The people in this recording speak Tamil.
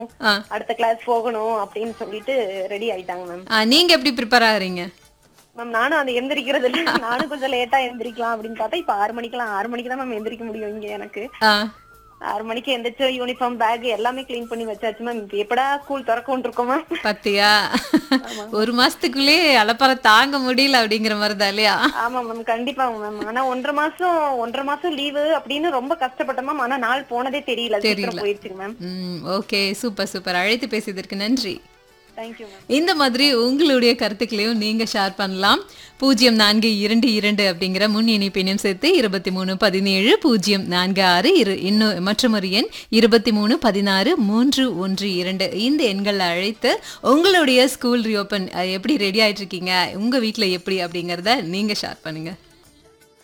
ஆ. அடுத்த கிளாஸ் போகணும் அப்படின்னு சொல்லிட்டு ரெடி ஆயிட்டாங்க மேம் ஆ, நீங்க எப்படி ப்ரிப்பேர் ஆகுறீங்க மேம் நானும் அது எந்திரிக்கிறது இல்ல நானும் கொஞ்சம் லேட்டா எந்திரிக்கலாம் அப்படின்னு பார்த்தா இப்ப ஆறு மணிக்கெல்லாம் ஆறு மணிக்கு தான் மேம் எந்திரிக்க முடியும் இங்க எனக்கு ஆ, ஆறு மணிக்கு எந்திரிச்சு யூனிஃபார்ம் பேக் எல்லாமே க்ளீன் பண்ணி வச்சாச்சு மேம் இப்ப எப்படா ஸ்கூல் திறக்கும் இருக்கோம் மேம் பாத்தியா ஒரு மாசத்துக்குள்ளே அலப்பற தாங்க முடியல அப்படிங்கிற மாதிரி தான் இல்லையா ஆமா மேம் கண்டிப்பா மேம் ஆனா ஒன்றரை மாசம் ஒன்றரை மாசம் லீவு அப்படின்னு ரொம்ப கஷ்டப்பட்டோம் மேம் ஆனா நாள் போனதே தெரியல சீக்கிரம் போயிடுச்சுங்க மேம் ம் ஓகே சூப்பர் சூப்பர் அழைத்து பேசியதற்கு நன்றி தேங்க்யூ மேம் இந்த மாதிரி உங்களுடைய கருத்துக்களையும் நீங்க ஷேர் பண்ணலாம் பூஜ்ஜியம் நான்கு இரண்டு இரண்டு அப்படிங்கிற முன் இணைப்பினையும் சேர்த்து இருபத்தி மூணு பதினேழு பூஜ்ஜியம் நான்கு ஆறு இரு இன்னும் மற்றொரு எண் இருபத்தி மூணு பதினாறு மூன்று ஒன்று இரண்டு இந்த எண்களை அழைத்து உங்களுடைய ஸ்கூல் ரீஓப்பன் எப்படி ரெடி ஆயிட்டு இருக்கீங்க உங்க வீட்ல எப்படி அப்படிங்கறத நீங்க ஷேர் பண்ணுங்க